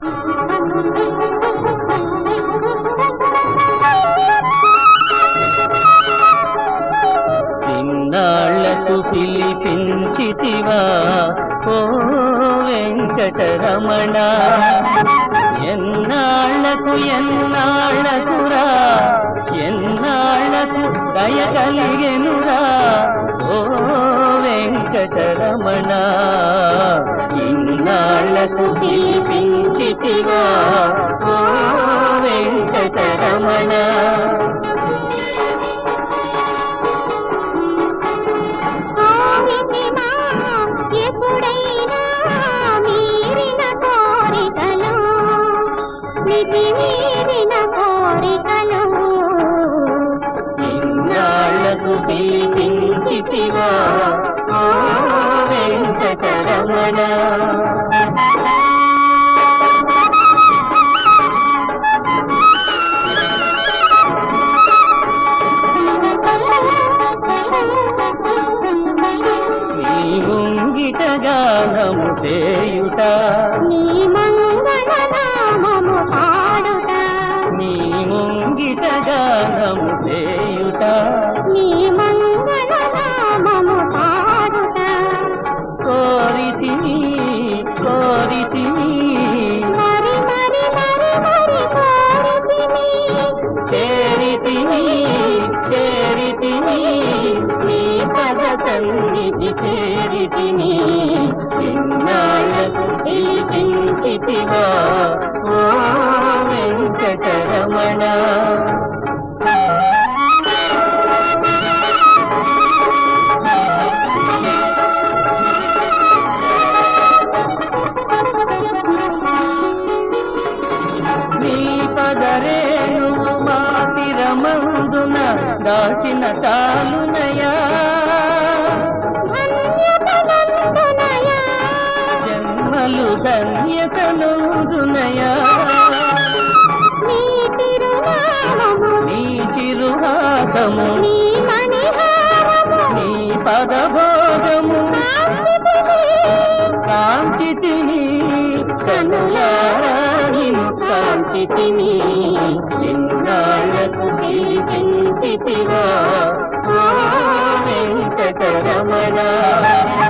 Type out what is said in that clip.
ఇన్నాళ్లకు పిలిపించితివా ఓ వెంకటరమణ ఎన్నాళ్లకు ఎన్నాళ్లకురా ఎన్నాళ్లకు దయ కలిగెనురా ఓ వెంకటరమణ ఇన్నాళ్లకు పిలిపించితివా ఓ వెంకటరమణ కోరితిమా ఎప్పుడైనా మీరిన కోరికలు మితి మీరిన కోరికలు ఇన్నాళ్లకు పిలిపించితివా ఓ వెంకటరమణ నీ ముంగిట గానము చేయుట నీ మంగళ నామము పాడుట నీ ముంగిట గానము చేయుట నీ మంగళ నామము పాడుట కోరితిని కోరితిని మరి మరి మరి మరి కోరితిని చేరితిని చేరితిని నీ పద సన్నిధి చేరితిని ఇన్నాళ్లకు పిలిపించితివా ఓ వెంకటరమణ నీ పదరేణు మా శిరమందున దాచిన చాలునయా ధన్యతనందునయా జన్మలు ధన్యతనుదునయా నీ తిరునామము నీ చిరుహాసము నీ మణిహారము నీ పదభోగము కాంచితిని కనులారాహిను కాంచితిని ఎన్నాళ్లకు పిలిపించితివా ఓ వెంకటరమణ